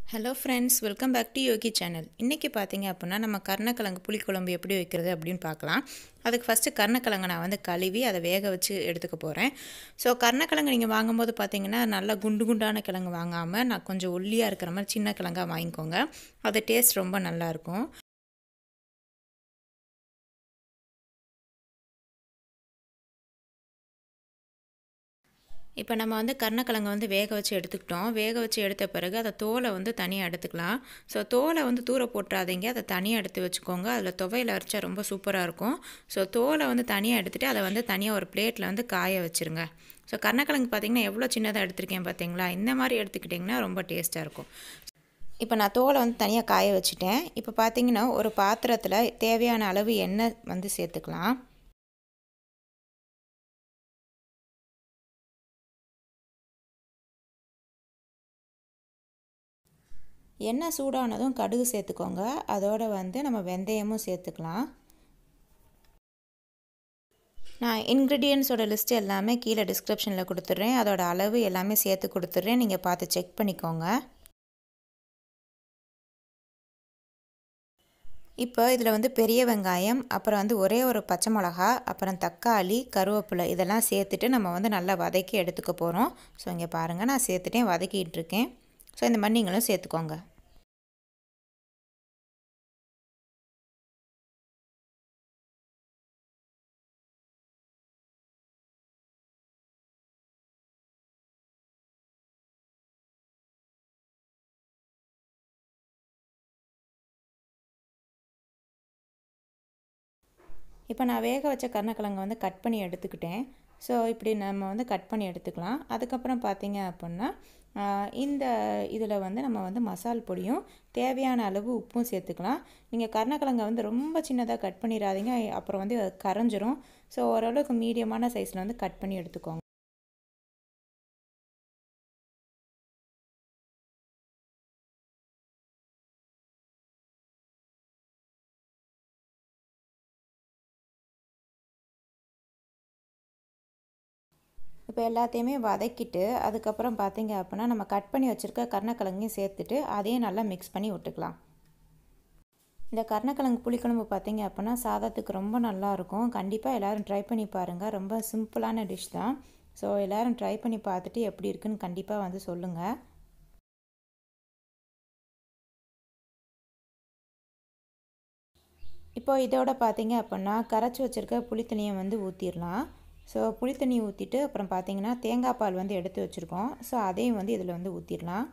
hello friends welcome back to Yogi channel இன்றைக்கி பார்த்தீங்க அப்படின்னா நம்ம கருணக்கிழங்கு புளிக்குழம்பு எப்படி வைக்கிறது அப்படின்னு பார்க்கலாம் அதுக்கு ஃபஸ்ட்டு கருணக்கிழங்கு நான் வந்து கழுவி அதை வேக வச்சு எடுத்துக்க போகிறேன் ஸோ கருணக்கிழங்கு நீங்கள் வாங்கும்போது பார்த்தீங்கன்னா நல்லா குண்டு குண்டான கிழங்கு வாங்காமல் நான் கொஞ்சம் ஒல்லியாக இருக்கிற மாதிரி சின்ன கிழங்கா வாங்கிக்கோங்க அது டேஸ்ட் ரொம்ப நல்லாயிருக்கும் இப்போ நம்ம வந்து கருணக்கிழங்கு வந்து வேக வச்சு எடுத்துக்கிட்டோம் வேக வச்சு எடுத்த பிறகு அதை தோலை வந்து தனியாக எடுத்துக்கலாம் ஸோ தோலை வந்து தூர போட்டுறாதீங்க அதை தனியாக எடுத்து வச்சுக்கோங்க அதில் துவையில் அரைச்சா ரொம்ப சூப்பராக இருக்கும் ஸோ தோலை வந்து தனியாக எடுத்துகிட்டு அதை வந்து தனியாக ஒரு பிளேட்டில் வந்து காய வச்சுருங்க ஸோ கருணக்கிழங்கு பார்த்திங்கன்னா எவ்வளோ சின்னதாக எடுத்திருக்கேன் பார்த்தீங்களா இந்த மாதிரி எடுத்துக்கிட்டிங்கன்னா ரொம்ப டேஸ்ட்டாக இருக்கும் இப்போ நான் தோலை வந்து தனியாக காய வச்சுட்டேன் இப்போ பார்த்தீங்கன்னா ஒரு பாத்திரத்தில் தேவையான அளவு எண்ணெய் வந்து சேர்த்துக்கலாம் எண்ணெய் சூடானதும் கடுகு சேர்த்துக்கோங்க அதோடு வந்து நம்ம வெந்தயமும் சேர்த்துக்கலாம் நான் இன்க்ரீடியன்ஸோட லிஸ்ட் எல்லாமே கீழே டிஸ்கிரிப்ஷனில் கொடுத்துட்றேன் அதோட அளவு எல்லாமே சேர்த்து கொடுத்துட்றேன் நீங்கள் பார்த்து செக் பண்ணிக்கோங்க இப்போ இதில் வந்து பெரிய வெங்காயம் அப்புறம் வந்து ஒரே ஒரு பச்சை மிளகா அப்புறம் தக்காளி கருவேப்பிலை இதெல்லாம் சேர்த்துட்டு நம்ம வந்து நல்லா வதக்கி எடுத்துக்க போகிறோம் ஸோ இங்கே பாருங்கள் நான் சேர்த்துட்டேன் வதக்கிட்டு இருக்கேன் ஸோ இந்த மாதிரி நீங்களும் சேர்த்துக்கோங்க இப்போ நான் வேக வச்ச கருணக்கிழங்கு வந்து கட் பண்ணி எடுத்துக்கிட்டேன் ஸோ இப்படி நம்ம வந்து கட் பண்ணி எடுத்துக்கலாம் அதுக்கப்புறம் பார்த்தீங்க அப்படின்னா இந்த இதில் வந்து நம்ம வந்து மசால் பொடியும் தேவையான அளவு உப்பும் சேர்த்துக்கலாம் நீங்கள் கருணக்கிழங்கை வந்து ரொம்ப சின்னதாக கட் பண்ணிடாதீங்க அப்புறம் வந்து கரைஞ்சிரும் ஸோ ஓரளவுக்கு மீடியமான சைஸில் வந்து கட் பண்ணி எடுத்துக்கோங்க இப்போ எல்லாத்தையுமே வதக்கிட்டு அதுக்கப்புறம் பார்த்தீங்க அப்படின்னா நம்ம கட் பண்ணி வச்சுருக்க கருணக்கிழங்கையும் சேர்த்துட்டு அதையும் நல்லா மிக்ஸ் பண்ணி விட்டுக்கலாம் இந்த கருணக்கிழங்கு புளிக்குழம்பு பார்த்தீங்க அப்படின்னா சாதத்துக்கு ரொம்ப நல்லாயிருக்கும் கண்டிப்பாக எல்லோரும் ட்ரை பண்ணி பாருங்கள் ரொம்ப சிம்பிளான டிஷ் தான் ஸோ எல்லோரும் ட்ரை பண்ணி பார்த்துட்டு எப்படி இருக்குன்னு கண்டிப்பாக வந்து சொல்லுங்கள் இப்போ இதோட பார்த்தீங்க அப்படின்னா கரைச்சி வச்சுருக்க புளித்தண்ணியை வந்து ஊற்றிடலாம் ஸோ புளித்தண்ணி ஊற்றிட்டு அப்புறம் பார்த்தீங்கன்னா தேங்காய் பால் வந்து எடுத்து வச்சுருக்கோம் ஸோ அதையும் வந்து இதில் வந்து ஊற்றிடலாம்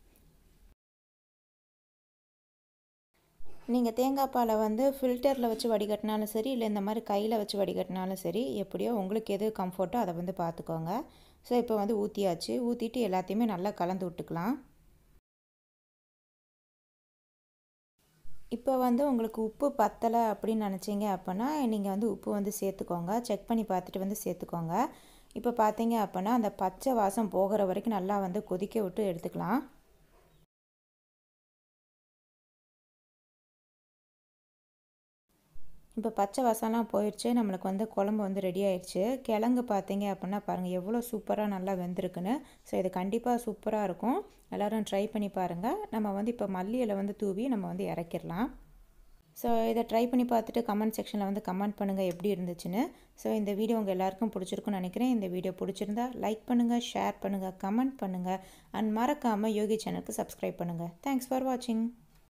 நீங்கள் தேங்காய் பாலை வந்து ஃபில்டரில் வச்சு வடிகட்டினாலும் சரி இல்லை இந்த மாதிரி கையில் வச்சு வடிகட்டினாலும் சரி எப்படியோ உங்களுக்கு எது கம்ஃபர்ட்டோ அதை வந்து பார்த்துக்கோங்க ஸோ இப்போ வந்து ஊற்றியாச்சு ஊற்றிட்டு எல்லாத்தையுமே நல்லா கலந்து விட்டுக்கலாம் இப்போ வந்து உங்களுக்கு உப்பு பத்தலை அப்படின்னு நினச்சிங்க அப்படின்னா நீங்கள் வந்து உப்பு வந்து சேர்த்துக்கோங்க செக் பண்ணி பார்த்துட்டு வந்து சேர்த்துக்கோங்க இப்போ பார்த்தீங்க அப்படின்னா அந்த பச்சை வாசம் போகிற வரைக்கும் நல்லா வந்து கொதிக்க விட்டு எடுத்துக்கலாம் இப்போ பச்சை வாசம்லாம் போயிடுச்சு நம்மளுக்கு வந்து குழம்பு வந்து ரெடி ஆயிடுச்சு கிழங்கு பார்த்தீங்க அப்படின்னா பாருங்கள் எவ்வளோ சூப்பராக நல்லா வெந்திருக்குன்னு ஸோ இது கண்டிப்பாக சூப்பராக இருக்கும் எல்லோரும் ட்ரை பண்ணி பாருங்கள் நம்ம வந்து இப்போ மல்லியில் வந்து தூவி நம்ம வந்து இறக்கிடலாம் ஸோ இதை ட்ரை பண்ணி பார்த்துட்டு கமெண்ட் செக்ஷனில் வந்து கமெண்ட் பண்ணுங்கள் எப்படி இருந்துச்சுன்னு ஸோ இந்த வீடியோ உங்கள் எல்லாருக்கும் பிடிச்சிருக்குன்னு நினைக்கிறேன் இந்த வீடியோ பிடிச்சிருந்தா லைக் பண்ணுங்கள் ஷேர் பண்ணுங்கள் கமெண்ட் பண்ணுங்கள் அண்ட் மறக்காமல் யோகி சேனலுக்கு சப்ஸ்கிரைப் பண்ணுங்கள் தேங்க்ஸ் ஃபார் வாட்சிங்